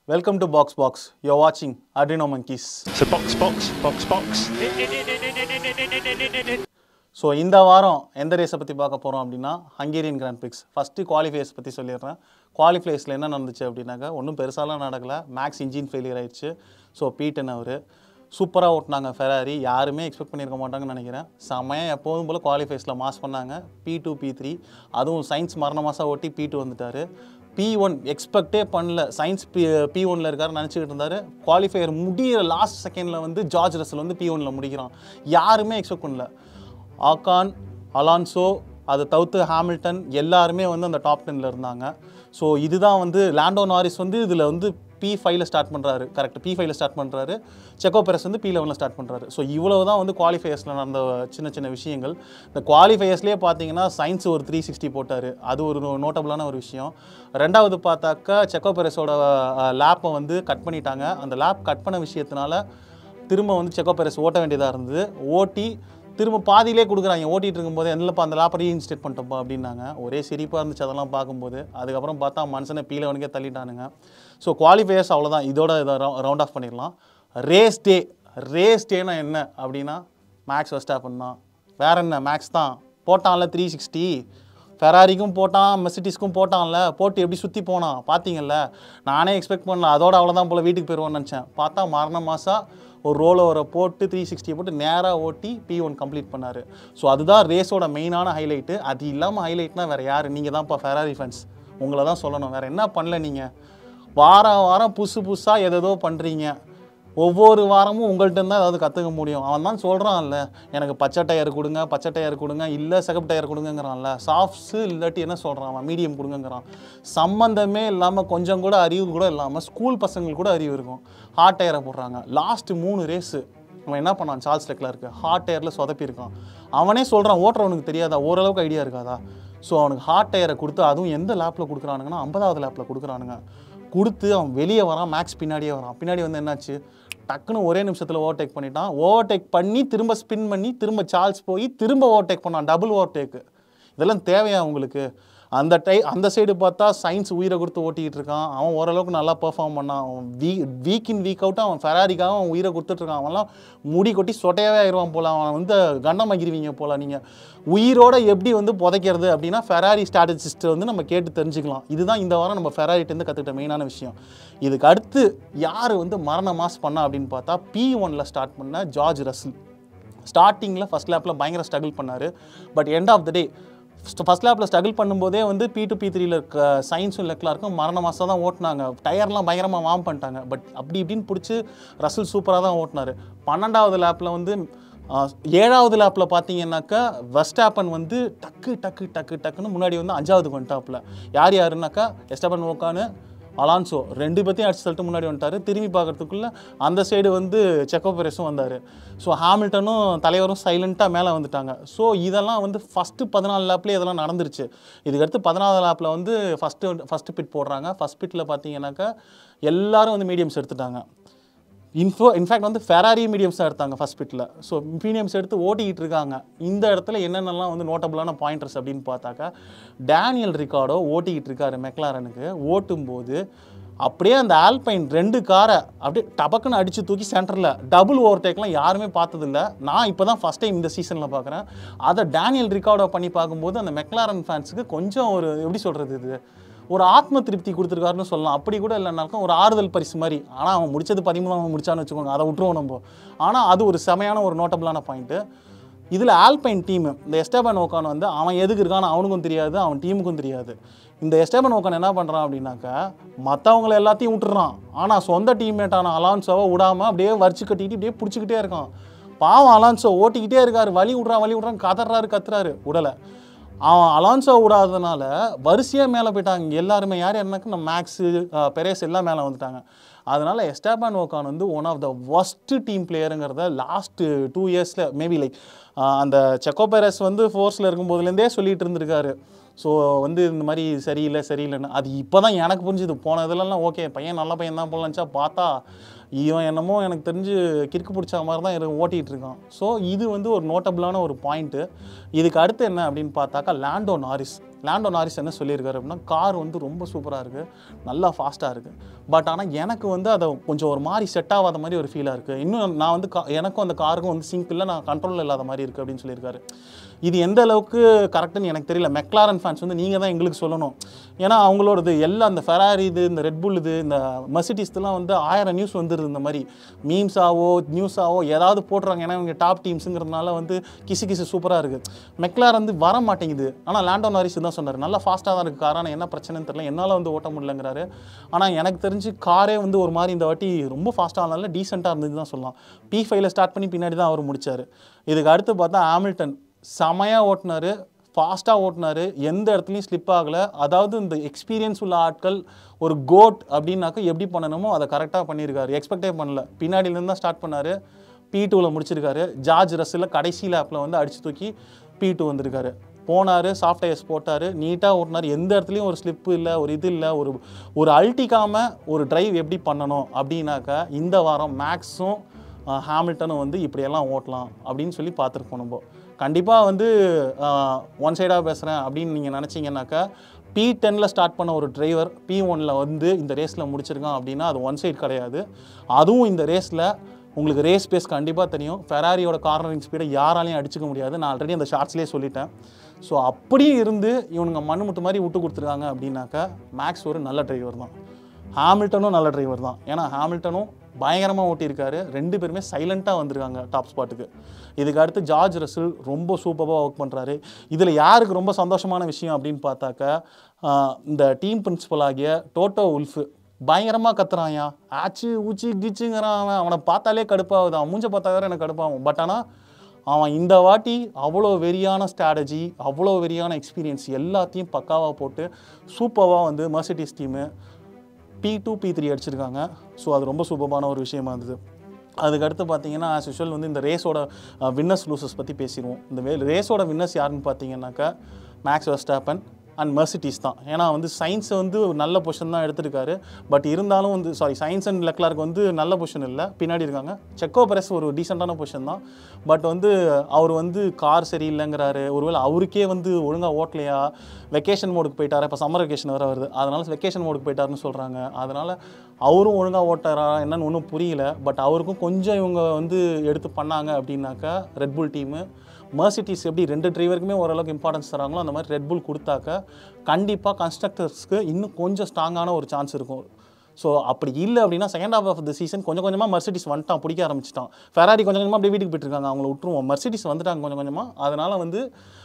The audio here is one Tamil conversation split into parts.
Welcome to Box Box. You're watching Adreno Monkeys. So box, box, box, box. So இந்த வாரம் எந்த ரேஸை பற்றி பார்க்க போகிறோம் அப்படின்னா Hungarian grand prix first qualifiers பற்றி சொல்லிடுறேன் குவாலிஃபையர்ஸில் என்ன நடந்துச்சு அப்படின்னாக்கா ஒன்றும் பெருசாலாம் நடக்கல மேக்ஸ் இன்ஜின் ஃபெயிலியர் ஆயிடுச்சு ஸோ பீட்டன் அவர் சூப்பராக ஓட்டினாங்க ஃபெராரி யாருமே எக்ஸ்பெக்ட் பண்ணியிருக்க மாட்டாங்கன்னு நினைக்கிறேன் செம்மையாக எப்போதும் போல் குவாலிஃபைஸில் மாஸ் பண்ணாங்க பி டூ பி த்ரீ அதுவும் சயின்ஸ் மரண மாதம் ஓட்டி பி டூ வந்துட்டார் பி ஒன் எக்ஸ்பெக்டே பண்ணல சயின்ஸ் பி பி ஒனில் இருக்காரு நினச்சிக்கிட்டு இருந்தார் குவாலிஃபையர் முடியிற லாஸ்ட் செகண்டில் வந்து ஜார்ஜ் ரசல் வந்து பி ஒனில் முடிக்கிறான் யாருமே எக்ஸ்பெக்ட் பண்ணல ஆகான் அலான்சோ அதை தவிர்த்து ஹாமில்டன் எல்லாருமே வந்து அந்த டாப் டென்னில் இருந்தாங்க ஸோ இதுதான் வந்து லேண்டோ நாரிஸ் வந்து இதில் வந்து பி ஃபைவ்ல ஸ்டார்ட் பண்ணுறாரு கரெக்ட் பி ஃபைவ்ல ஸ்டார்ட் பண்ணுறாரு செக்கோ பெரஸ் வந்து பி லெவனில் ஸ்டார்ட் பண்ணுறாரு ஸோ இவ்வளவு தான் வந்து குவாலிஃபையர்ஸில் நடந்த சின்ன சின்ன விஷயங்கள் இந்த குவாலிஃபையர்ஸ்லேயே பார்த்தீங்கன்னா சயின்ஸ் ஒரு த்ரீ சிக்ஸ்டி போட்டார் அது ஒரு நோட்டபுளான ஒரு விஷயம் ரெண்டாவது பார்த்தாக்கா செக்கோ பெரஸோட லேப்பை வந்து கட் பண்ணிட்டாங்க அந்த லேப் கட் பண்ண விஷயத்தினால திரும்ப வந்து செக்கோ பெரஸ் ஓட்ட வேண்டியதாக இருந்தது ஓட்டி திரும்ப பாதியிலே கொடுக்குறாங்க ஓட்டிகிட்டு இருக்கும்போது இல்லைப்பா அந்த லேப்பை ரீஇன்ஸ்டேட் பண்ணிட்டோம்ப்பா அப்படின்னாங்க ஒரே சிரிப்பாக இருந்துச்சு அதெல்லாம் பார்க்கும்போது அதுக்கப்புறம் பார்த்தா மனுஷனை பீலவனுக்கே தள்ளிட்டானுங்க ஸோ குவாலிஃபையர்ஸ் அவ்வளோதான் இதோட இதை ரவுண்ட் ஆஃப் பண்ணிடலாம் ரேஸ் டே ரேஸ் டேனா என்ன அப்படின்னா மேக்ஸ் வெஸ்டாப்பன் தான் வேற என்ன மேக்ஸ் தான் போட்டான்ல த்ரீ சிக்ஸ்டி ஃபெராரிக்கும் போட்டான் மெர்சிட்டிஸ்க்கும் போட்டான்ல போட்டு எப்படி சுற்றி போனான் பார்த்தீங்கல்ல நானே எக்ஸ்பெக்ட் பண்ணல அதோட அவ்வளோதான் போல் வீட்டுக்கு போயிடுவோன்னு நினச்சேன் பார்த்தா மரண மாதம் ஒரு ரோல் ஓவரை போட்டு த்ரீ சிக்ஸ்டியை போட்டு நேராக ஓட்டி பி ஒன் கம்ப்ளீட் பண்ணார் ஸோ அதுதான் ரேஸோட மெயினான ஹைலைட்டு அது இல்லாமல் ஹைலைட்னா வேறு யார் நீங்கள் தான்ப்பா ஃபெராரி ஃபேன்ஸ் உங்களை தான் சொல்லணும் வேறு என்ன பண்ணல நீங்கள் வாரம் வாரம் புதுசு புதுசாக எதேதோ பண்ணுறீங்க ஒவ்வொரு வாரமும் உங்கள்கிட்ட தான் ஏதாவது கற்றுக்க முடியும் அவன் தான் சொல்கிறான்ல எனக்கு பச்சை டயர் கொடுங்க பச்சை டயர் கொடுங்க இல்லை சிகப்பு டயர் கொடுங்கங்கிறான்ல சாஃப்ட்ஸு இல்லாட்டி என்ன சொல்கிறான் அவன் மீடியம் கொடுங்கங்கிறான் சம்மந்தமே இல்லாமல் கொஞ்சம் கூட அறிவு கூட இல்லாமல் ஸ்கூல் பசங்களுக்கு கூட அறிவு இருக்கும் ஹாட் டயரை போடுறாங்க லாஸ்ட்டு மூணு ரேஸு அவன் என்ன பண்ணான் சார்ல்ஸ் லெக்லருக்கு ஹாட் டயரில் சொதப்பியிருக்கான் அவனே சொல்கிறான் ஓட்டுறவனுக்கு தெரியாதா ஓரளவுக்கு ஐடியா இருக்காதா ஸோ அவனுக்கு ஹாட் டயரை கொடுத்து அதுவும் எந்த லேப்பில் கொடுக்குறானுங்கன்னா ஐம்பதாவது லேப்பில் கொடுக்குறானுங்க கொடுத்து அவன் வெளியே வரான் மேக்ஸ் பின்னாடியே வரான் பின்னாடி வந்து என்னாச்சு டக்குன்னு ஒரே நிமிஷத்தில் ஓவர்டேக் பண்ணிட்டான் ஓவர்டேக் பண்ணி திரும்ப ஸ்பின் பண்ணி திரும்ப சார்ஜ் போய் திரும்ப ஓவர்டேக் பண்ணான் டபுள் ஓவர்டேக்கு இதெல்லாம் தேவையா உங்களுக்கு அந்த டை அந்த சைடு பார்த்தா சயின்ஸ் உயிரை கொடுத்து ஓட்டிக்கிட்டு இருக்கான் அவன் ஓரளவுக்கு நல்லா பெர்ஃபார்ம் பண்ணான் அவன் வீ வீக் இன் வீக் அவுட்டாக அவன் ஃபெராரிக்காக அவன் உயிரை கொடுத்துட்ருக்கான் அவன்லாம் முடி கொட்டி சொட்டையாகவே ஆயிடுவான் போல அவன் வந்து கண்டமாகிருவீங்க போல நீங்கள் உயிரோட எப்படி வந்து புதைக்கிறது அப்படின்னா ஃபெராரி ஸ்ட்ராட்டஜிஸ்ட்டை வந்து நம்ம கேட்டு தெரிஞ்சுக்கலாம் இதுதான் இந்த வாரம் நம்ம ஃபெராரிட்டேருந்து கற்றுக்கிட்ட மெயினான விஷயம் இதுக்கு அடுத்து யார் வந்து மரண மாஸ் பண்ணா அப்படின்னு பார்த்தா பி ஒனில் ஸ்டார்ட் பண்ண ஜார்ஜ் ரசில் ஸ்டார்டிங்கில் ஃபஸ்ட் லேப்பில் பயங்கர ஸ்ட்ரகிள் பண்ணார் but end of the day first லேப்பில் ஸ்ட்ரகிள் பண்ணும்போதே வந்து பி டு பி த்ரீல இருக்க சயின்ஸும் லெக்லாருக்கும் மரண மாதம் தான் ஓட்டினாங்க டயர்லாம் பயங்கரமாக வார்ம் பண்ணிட்டாங்க பட் அப்படி இப்படின்னு பிடிச்சி ரசல் சூப்பராக தான் ஓட்டினார் பன்னெண்டாவது லேப்பில் வந்து ஆஹ், ஏழாவது லேப்பில் பார்த்தீங்கன்னாக்கா வெஸ்டாப்பன் வந்து டக்கு டக்கு டக்கு டக்குன்னு முன்னாடி வந்து அஞ்சாவது வந்துட்டாப்பில் யார் யாருன்னாக்கா எஸ்டாப்பன் ஓக்கானு அலான்சோ ரெண்டு பேர்த்தையும் அடிச்சு தள்ளிட்டு முன்னாடி வந்துட்டார் திரும்பி பார்க்கறதுக்குள்ள அந்த சைடு வந்து செக்கோ பெரஸும் வந்தார் ஸோ ஹாமில்டனும் தலைவரும் சைலண்ட்டாக மேலே வந்துட்டாங்க ஸோ இதெல்லாம் வந்து ஃபஸ்ட்டு பதினாலு லேப்லேயே இதெல்லாம் நடந்துருச்சு இதுக்கடுத்து பதினாலு லேப்பில் வந்து ஃபஸ்ட்டு ஃபஸ்ட்டு பிட் போடுறாங்க ஃபஸ்ட் பிட்டில் பார்த்தீங்கன்னாக்கா எல்லாரும் வந்து மீடியம்ஸ் எடுத்துட்டாங்க இன்ஃபோ இன்ஃபேக்ட் வந்து ஃபெராரி மீடியம்ஸ் தான் எடுத்தாங்க ஃபஸ்ட் பிட்டில் ஸோ மீடியம்ஸ் எடுத்து ஓட்டிக்கிட்டு இருக்காங்க இந்த இடத்துல என்னென்னலாம் வந்து நோட்டபுளான பாயிண்டர்ஸ் அப்படின்னு பார்த்தாக்கா டேனியல் ரிகார்டோ ஓட்டிக்கிட்டு இருக்காரு மெக்லாரனுக்கு ஓட்டும்போது அப்படியே அந்த ஆல்பைன் ரெண்டு காரை அப்படியே டபக்குன்னு அடித்து தூக்கி சென்டரில் டபுள் ஓவர்டேக்லாம் யாருமே பார்த்ததில்ல நான் இப்போ தான் ஃபஸ்ட் டைம் இந்த சீசனில் பார்க்குறேன் அதை டேனியல் ரிகார்டோ பண்ணி பார்க்கும்போது அந்த மெக்லாரன் ஃபேன்ஸுக்கு கொஞ்சம் ஒரு எப்படி சொல்கிறது இது ஒரு ஆத்ம திருப்தி கொடுத்துருக்காருன்னு சொல்லலாம் அப்படி கூட இல்லைனாலும் ஒரு ஆறுதல் பரிசு மாதிரி ஆனால் அவன் முடிச்சது பதிமூணாம் முடிச்சான்னு வச்சுக்கோங்க அதை விட்டுருவோம் நம்ம ஆனால் அது ஒரு செமையான ஒரு நோட்டபுளான பாயிண்ட்டு இதில் ஆல்பைன் டீம் இந்த எஸ்டேபன் ஓக்கான் வந்து அவன் எதுக்கு இருக்கான்னு அவனுக்கும் தெரியாது அவன் டீமுக்கும் தெரியாது இந்த எஸ்டேபன் ஓக்கான் என்ன பண்ணுறான் அப்படின்னாக்கா மற்றவங்கள எல்லாத்தையும் விட்டுறான் ஆனால் சொந்த டீம்மேட்டான அலான்சோவை விடாமல் அப்படியே வரிச்சு கட்டிக்கிட்டு இப்படியே பிடிச்சிக்கிட்டே இருக்கான் பாவம் அலான்சோ ஓட்டிக்கிட்டே இருக்காரு வலி விட்றான் வலி விட்றான் கதறாரு கத்துறாரு விடலை அவன் அலான்சோ விடாததுனால வரிசையாக மேலே போயிட்டாங்க எல்லாருமே யார் யாருனாக்கா நம்ம மேக்ஸு பெரேஸ் எல்லாம் மேலே வந்துட்டாங்க அதனால் எஸ்டாபான் ஓகான் வந்து one of the worst team பிளேயருங்கிறத லாஸ்ட்டு டூ இயர்ஸில் மேபி லைக் அந்த செக்கோ பெரஸ் வந்து ஃபோர்ஸில் இருக்கும்போதுலேருந்தே சொல்லிட்டு இருந்திருக்காரு ஸோ வந்து இந்த மாதிரி சரியில்லை சரியில்லைன்னு அது இப்போ தான் எனக்கு புரிஞ்சுது போன இதுலலாம் ஓகே பையன் நல்ல பையன் தான் போலச்சா பார்த்தா இவன் என்னமோ எனக்கு தெரிஞ்சு கிறுக்கு பிடிச்ச மாதிரி தான் இரு- ஓட்டிகிட்டு இருக்கான் ஸோ இது வந்து ஒரு நோட்டபுளான ஒரு பாயிண்ட்டு இதுக்கு அடுத்து என்ன அப்படின்னு பார்த்தாக்கா லேண்டோ நாரிஸ் லேண்டோ நாரிஸ் என்ன சொல்லியிருக்காரு அப்படின்னா கார் வந்து ரொம்ப சூப்பராக இருக்குது நல்லா ஃபாஸ்ட்டாக இருக்குது பட் ஆனால் எனக்கு வந்து அதை கொஞ்சம் ஒரு மாதிரி செட் ஆகாத மாதிரி ஒரு ஃபீலாக இருக்குது இன்னும் நான் வந்து கா எனக்கும் அந்த காருக்கும் வந்து சிங்க் இல்லை நான் கண்ட்ரோல் இல்லாத மாதிரி இருக்குது அப்படின்னு சொல்லியிருக்காரு இது எந்த அளவுக்கு கரெக்டுன்னு எனக்கு தெரியல மெக்லாரன் ஃபேன்ஸ் வந்து நீங்கள் தான் எங்களுக்கு சொல்லணும் ஏன்னா அவங்களோடது எல்லாம் அந்த ஃபெராரி இது இந்த ரெட்புல் இது இந்த மெர்சிட்டிஸ்லாம் வந்து ஆயிரம் நியூஸ் வந்துருது இந்த மாதிரி மீம்ஸாவோ நியூஸாவோ ஏதாவது போட்டுறாங்க ஏன்னா இவங்க டாப் டீம்ஸுங்கிறதுனால வந்து கிசு கிசு சூப்பராக இருக்குது மெக்லார் வந்து வர மாட்டேங்குது ஆனால் லேண்டோ நாரிஸ் தான் சொன்னார் நல்லா ஃபாஸ்ட்டாக தான் இருக்குது கார் ஆனால் என்ன பிரச்சனைன்னு தெரியல என்னால் வந்து ஓட்ட முடியலங்கிறாரு ஆனால் எனக்கு தெரிஞ்சு காரே வந்து ஒரு மாதிரி இந்த வாட்டி ரொம்ப ஃபாஸ்ட்டாக இருந்தாலும் டீசெண்டாக இருந்தது தான் சொல்லலாம் பி ஃபைவ்ல ஸ்டார்ட் பண்ணி பின்னாடி தான் அவர் முடிச்சார் இதுக்கு அடுத்து பார்த்தா ஹாமில்டன் செமையாக ஓட்டினாரு ஃபாஸ்ட்டாக ஓட்டினாரு எந்த இடத்துலையும் ஸ்லிப் ஆகலை அதாவது இந்த எக்ஸ்பீரியன்ஸ் உள்ள ஆட்கள் ஒரு கோட் அப்படின்னாக்க எப்படி பண்ணணுமோ அதை கரெக்டாக பண்ணியிருக்காரு எக்ஸ்பெக்டே பண்ணல பின்னாடியிலேருந்து தான் ஸ்டார்ட் பண்ணார் பி டூவில் முடிச்சிருக்காரு ஜார்ஜ் ரஸ்ஸில் கடைசி லேப்பில் வந்து அடிச்சு தூக்கி பி டூ வந்திருக்காரு போனார் சாஃப்ட் டயர்ஸ் போட்டார் நீட்டாக ஓட்டினார் எந்த இடத்துலையும் ஒரு ஸ்லிப்பு இல்லை ஒரு இது இல்லை ஒரு ஒரு அல்ட்டிக்காமல் ஒரு டிரைவ் எப்படி பண்ணணும் அப்படின்னாக்கா இந்த வாரம் மேக்ஸும் ஹாமில்டனும் வந்து இப்படியெல்லாம் ஓட்டலாம் அப்படின்னு சொல்லி பார்த்துருக்கோம் நம்ம கண்டிப்பாக வந்து ஒன் சைடாக பேசுகிறேன் அப்படின்னு நீங்கள் நினச்சிங்கனாக்கா பி டென்னில் ஸ்டார்ட் பண்ண ஒரு டிரைவர் பி ஒனில் வந்து இந்த ரேஸில் முடிச்சிருக்கான் அப்படின்னா அது ஒன் சைடு கிடையாது அதுவும் இந்த ரேஸில் உங்களுக்கு ரேஸ் பேஸ் கண்டிப்பாக தெரியும் ஃபெராரியோட கார்னரிங் ஸ்பீடை யாராலையும் அடிச்சுக்க முடியாது நான் ஆல்ரெடி அந்த ஷார்ட்ஸ்லேயே சொல்லிட்டேன் ஸோ அப்படியும் இருந்து இவனுங்க மண்ணு முட்டு மாதிரி விட்டு கொடுத்துருக்காங்க அப்படின்னாக்கா மேக்ஸ் ஒரு நல்ல டிரைவர் தான் ஹாமில்டனும் நல்ல டிரைவர் தான் ஏன்னா ஹாமில்டனும் பயங்கரமாக ஓட்டியிருக்காரு ரெண்டு பேருமே சைலண்ட்டாக வந்திருக்காங்க டாப் ஸ்பாட்டுக்கு இதுக்கு அடுத்து ஜார்ஜ் ரசில் ரொம்ப சூப்பராக ஒர்க் பண்ணுறாரு இதில் யாருக்கு ரொம்ப சந்தோஷமான விஷயம் அப்படின்னு பார்த்தாக்கா ஆஹ், இந்த டீம் பிரின்சிபல் ஆகிய டோட்டோ உல்ஃபு பயங்கரமாக கத்துறான்யா ஆச்சு ஊச்சி கிச்சுங்கிறான் அவன் அவனை பார்த்தாலே கடுப்பாகுது அவன் மூஞ்ச பார்த்தா வேற எனக்கு கடுப்பாகும் பட் ஆனால் அவன் இந்த வாட்டி அவ்வளோ வெறியான ஸ்ட்ராட்டஜி அவ்வளோ வெறியான எக்ஸ்பீரியன்ஸ் எல்லாத்தையும் பக்காவாக போட்டு சூப்பராக வந்து Mercedes team P two P three அடிச்சிருக்காங்க ஸோ அது ரொம்ப சூப்பரான ஒரு விஷயமா இருந்தது அதுக்கடுத்து பார்த்தீங்கன்னா ஆஸ் யூஷுவல் வந்து இந்த ரேஸோட வின்னர்ஸ் லூசஸ் பற்றி பேசிடுவோம் இந்த வே ரேஸோட வின்னர்ஸ் யாருன்னு பார்த்தீங்கன்னாக்கா மேக்ஸ் வெஸ்டாப்பன் அண்ட் மெர்சிட்டிஸ் தான் ஏன்னா வந்து சயின்ஸ் வந்து ஒரு நல்ல பொசிஷன் தான் எடுத்திருக்காரு பட் இருந்தாலும் வந்து சாரி சயின்ஸ் அண்ட் லெக்லாருக்கு வந்து நல்ல பொசிஷன் இல்லை பின்னாடி இருக்காங்க செக்கோ பெரஸ் ஒரு டீசெண்டான பொசிஷன் தான் பட் வந்து அவர் வந்து கார் சரியில்லைங்கிறாரு ஒருவேளை அவருக்கே வந்து ஒழுங்காக ஓட்டலையா வெக்கேஷன் மோடுக்கு போயிட்டாரு இப்போ சம்மர் வெக்கேஷன் வர வருது அதனால வெக்கேஷன் மோடுக்கு போயிட்டாருன்னு சொல்கிறாங்க அதனால் அவரும் ஒழுங்காக ஓட்டாரா என்னன்னு ஒன்றும் புரியல பட் அவருக்கும் கொஞ்சம் இவங்க வந்து எடுத்து பண்ணாங்க அப்படின்னாக்கா ரெட்புல் டீமு மர்சிட்டிஸ் எப்படி ரெண்டு டிரைவருக்குமே ஓரளவுக்கு இம்பார்ட்டன்ஸ் தராங்களோ அந்த மாதிரி ரெட்புல் கொடுத்தாக்க கண்டிப்பாக கன்ஸ்ட்ரக்டர்ஸ்க்கு இன்னும் கொஞ்சம் ஸ்ட்ராங்கான ஒரு சான்ஸ் இருக்கும் ஸோ அப்படி இல்லை அப்படின்னா second half of the season கொஞ்சம் கொஞ்சமாக மர்சிட்டிஸ் வந்துட்டான் பிடிக்க ஆரம்பிச்சிட்டான் ஃபெராரி கொஞ்சம் கொஞ்சமாக அப்படியே வீட்டுக்கு போயிட்டுருக்காங்க அவங்கள விட்டுருவோம் மர்சிட்டிஸ் வந்துட்டாங்க கொஞ்சம் கொஞ்சமாக அதனால் வந்து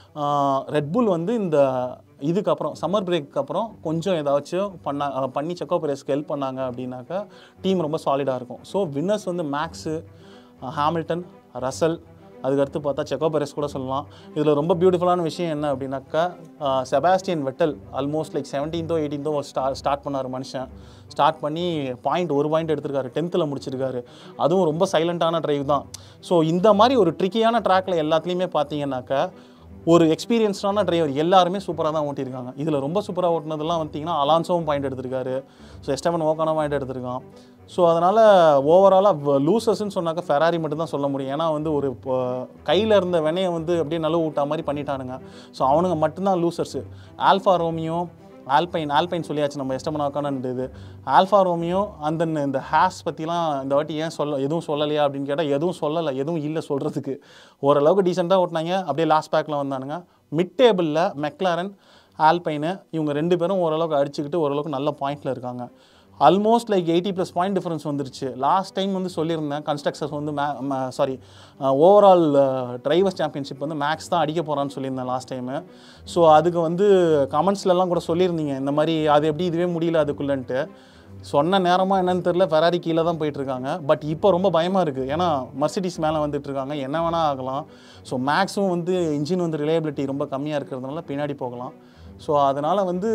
ரெட்புல் வந்து இந்த இதுக்கப்புறம் சம்மர் பிரேக்கு அப்புறம் கொஞ்சம் ஏதாச்சும் பண்ணா அஹ் பண்ணி செக்கோ பிரேஸ்க்கு ஹெல்ப் பண்ணாங்க அப்படின்னாக்கா டீம் ரொம்ப சாலிடாக இருக்கும் ஸோ வின்னர்ஸ் வந்து மேக்ஸு ஹாமில்டன் ரசல் அதுக்கடுத்து பார்த்தா செக்கோ பெரஸ் கூட சொல்லலாம் இதில் ரொம்ப பியூட்டிஃபுல்லான விஷயம் என்ன அப்படின்னாக்கா செபாஸ்டியன் வெட்டல் ஆல்மோஸ்ட் லைக் செவன்டீன்த்தோ எயிட்டீன்த்தோ ஸ்டா ஸ்டார்ட் பண்ணார் மனுஷன் ஸ்டார்ட் பண்ணி பாயிண்ட் ஒரு பாயிண்ட் எடுத்திருக்காரு டென்த்தில் முடிச்சிருக்காரு அதுவும் ரொம்ப சைலண்ட்டான டிரைவ் தான் ஸோ இந்த மாதிரி ஒரு ட்ரிக்கியான ட்ராக்ல எல்லாத்துலேயுமே பார்த்தீங்கன்னாக்கா ஒரு எக்ஸ்பீரியன்ஸ்டான டிரைவர் எல்லாருமே சூப்பராக தான் ஓட்டியிருக்காங்க இதில் ரொம்ப சூப்பராக ஓட்டினதெல்லாம் பார்த்தீங்கன்னா அலான்சோவும் பாயிண்ட் எடுத்திருக்காரு ஸோ எஸ்டவன் ஓக்கான பாயிண்ட் எடுத்திருக்கான் ஸோ அதனால் ஓவராலாக லூசர்ஸ்ன்னு சொன்னாக்க ஃபெராரி மட்டும் தான் சொல்ல முடியும் ஏன்னா வந்து ஒரு கையில் இருந்த வினையை வந்து அப்படியே நழுவு விட்டா மாதிரி பண்ணிட்டானுங்க ஸோ அவனுங்க மட்டும்தான் losers Alfa Romeo Alpine Alpine சொல்லியாச்சு நம்ம எஸ்டமனாக்கான இது ஆல்ஃபா ரோமியோ அந்த இந்த ஹேஸ் பற்றிலாம் இந்த வாட்டி ஏன் சொல்ல எதுவும் சொல்லலையா அப்படின்னு கேட்டால் எதுவும் சொல்லலை எதுவும் இல்லை சொல்கிறதுக்கு ஓரளவுக்கு டீசெண்டாக ஓட்டினாங்க அப்படியே லாஸ்ட் பேக்கில் வந்தானுங்க மிட் டேபிளில் மெக்லாரன் ஆல்பைனு இவங்க ரெண்டு பேரும் ஓரளவுக்கு அடிச்சுக்கிட்டு ஓரளவுக்கு நல்ல பாயிண்டில் இருக்காங்க almost like eighty plus point difference வந்துருச்சு லாஸ்ட் டைம் வந்து சொல்லியிருந்தேன் கன்ஸ்ட்ரக்டர்ஸ் வந்து may sorry overall drivers championship வந்து மேக்ஸ் தான் அடிக்க போகிறான்னு சொல்லியிருந்தேன் லாஸ்ட் டைமு ஸோ அதுக்கு வந்து கமெண்ட்ஸ்லலாம் கூட சொல்லியிருந்தீங்க இந்த மாதிரி அது எப்படி இதுவே முடியல அதுக்குள்ளன்ட்டு சொன்ன நேரமாக என்னன்னு தெரில ஃபெராரி கீழே தான் போயிட்டுருக்காங்க பட் இப்போ ரொம்ப பயமாக இருக்குது ஏன்னா மர்சிடிஸ் மேலே வந்துட்டு இருக்காங்க என்ன வேணால் ஆகலாம் ஸோ மேக்ஸும் வந்து இன்ஜின் வந்து ரிலையபிலிட்டி ரொம்ப கம்மியாக இருக்கிறதுனால பின்னாடி போகலாம் ஸோ அதனால் வந்து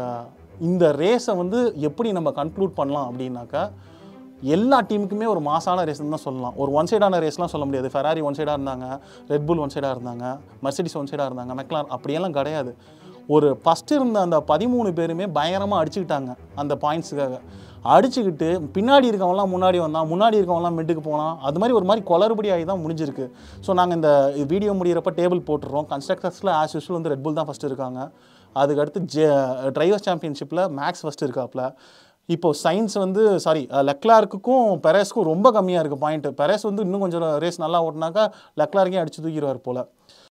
இந்த ரேஸை வந்து எப்படி நம்ம கன்க்ளூட் பண்ணலாம் அப்படின்னாக்கா எல்லா டீமுக்குமே ஒரு மாசான ரேஸ்னு தான் சொல்லலாம் ஒரு ஒன் சைடான ரேஸ்லாம் சொல்ல முடியாது ஃபெராரி ஒன் சைடாக இருந்தாங்க ரெட்புல் ஒன் சைடாக இருந்தாங்க மெர்சிடிஸ் ஒன் சைடாக இருந்தாங்க மெக்லார் அப்படியெல்லாம் கிடையாது ஒரு ஃபஸ்ட்டு இருந்த அந்த பதிமூணு பேருமே பயங்கரமாக அடிச்சுக்கிட்டாங்க அந்த பாயிண்ட்ஸுக்காக அடிச்சுக்கிட்டு பின்னாடி இருக்கவங்களாம் முன்னாடி வந்தான் முன்னாடி இருக்கவங்களாம் மிட்டுக்கு போனான் அது மாதிரி ஒரு மாதிரி குளறுபடி ஆகி தான் முடிஞ்சிருக்கு ஸோ நாங்கள் இந்த வீடியோ முடிகிறப்ப டேபிள் போட்டுடுறோம் கன்ஸ்ட்ரக்டர்ஸில் ஆஸ் யூஸ்வல் வந்து ரெட்புல் தான் ஃபஸ்ட்டு இருக்காங்க அதுக்கடுத்து ஜே டிரைவர் சாம்பியன்ஷிப்பில் மேக்ஸ் ஃபஸ்ட்டு இருக்காப்புல இப்போ சயின்ஸ் வந்து சாரி லெக்லார்க்குக்கும் பெரேஸ்க்கும் ரொம்ப கம்மியாக இருக்குது பாயிண்ட் பெரேஸ் வந்து இன்னும் கொஞ்சம் ரேஸ் நல்லா ஓட்டினாக்கா லெக்லார்க்கே அடிச்சு தூக்கிடுவார் போல்